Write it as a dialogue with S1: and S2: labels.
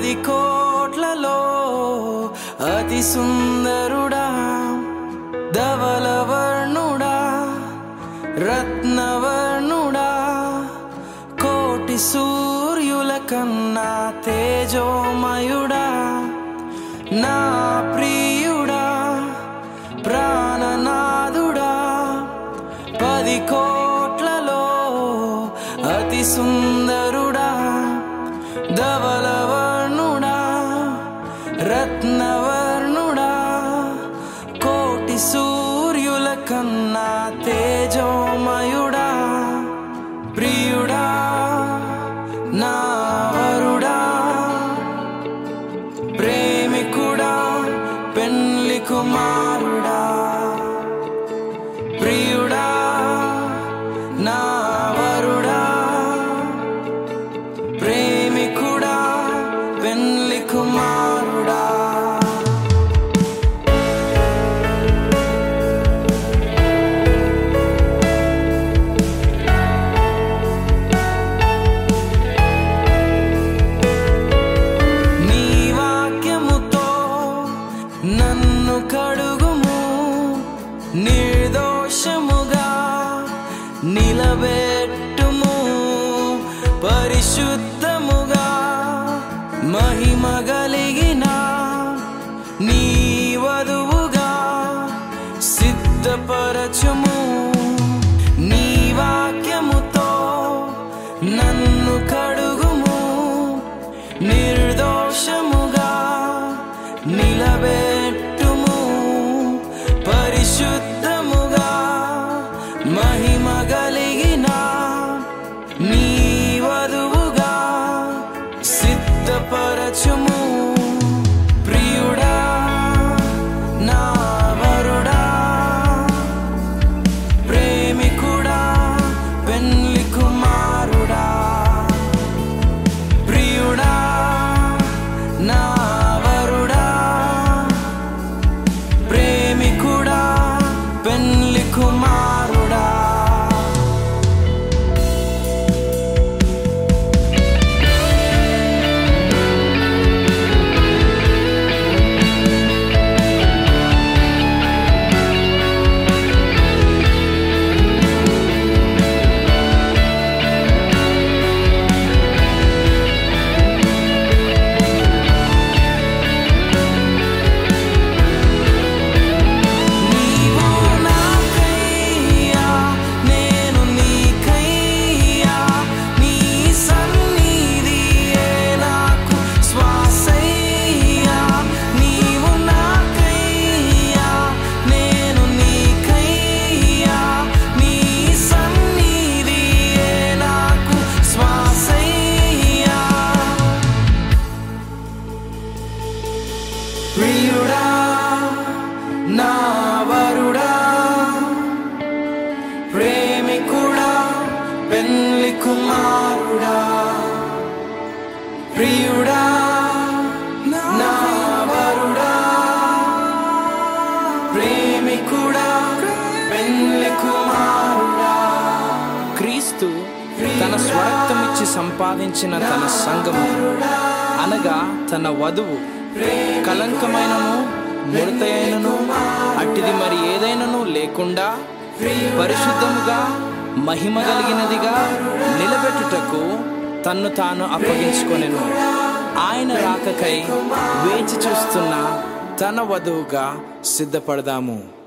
S1: పది కోట్లలో అతి సుందరుడా ధవలవర్ణుడా రత్నవర్ణుడా కోటి సూర్యుల కన్నా తేజోమయుడా నా ప్రియుడా ప్రాణనాథుడా పది కోట్లలో అతి సుందరుడా ధవలవర్ణుడా రత్నవర్ణుడా కోటి సూర్యుల కన్నా తేజోమయుడా ప్రియుడా నా వరుడా ప్రేమికుడా పెళ్లి కుమారుడా ప్రియుడా నా వరుడా ప్రేమికుడా పెళ్లి కుమారుడా నీ వాక్యముతో నన్ను కడుగుము నిర్దోషముగా నిలబెట్టుము పరిశుద్ధముగా మహిమ కలిగిన నీ వధువుగా సిద్ధపరచుము నీ వాక్యముతో నన్ను కడుగుము నిర్దోషముగా నిలబెట్టుము పరిశుద్ధముగా మహిమ కలిగిన నీ వధువుగా సిద్ధపరచుము ప్రియుడా నా వరుడా ప్రేమికుడా పెళ్లి కుమారుడా ప్రియుడా నా వరుడా ప్రేమికుడా పెళ్లి కుమారుడా నీవు నాకయ్యా నేను నీకయ్యా నీ సన్నిధియే నాకు శ్వాసయ్యా నీవు నాకయ్యా నేను నీకయ్యా నీ సన్నిధియే నాకు శ్వాసయ్యా ప్రియుడా నా వరుడా ప్రేమికుడా పెళ్లి కుమారుడా ప్రియుడా నా వరుడా ప్రేమికుడా పెళ్లి కుమారుడా
S2: క్రీస్తు తన స్వరక్తమిచ్చి సంపాదించిన తన సంఘము అనగా తన వధువు కలంకమైనను ముడతైనను అట్టిది మరి ఏదైనను లేకుండా పరిశుద్ధముగా మహిమ కలిగినదిగా నిలబెట్టుటకు తన్ను తాను అప్పగించుకొనెను ఆయన రాకకై వేచి చూస్తున్న తన వధువుగా సిద్ధపడదాము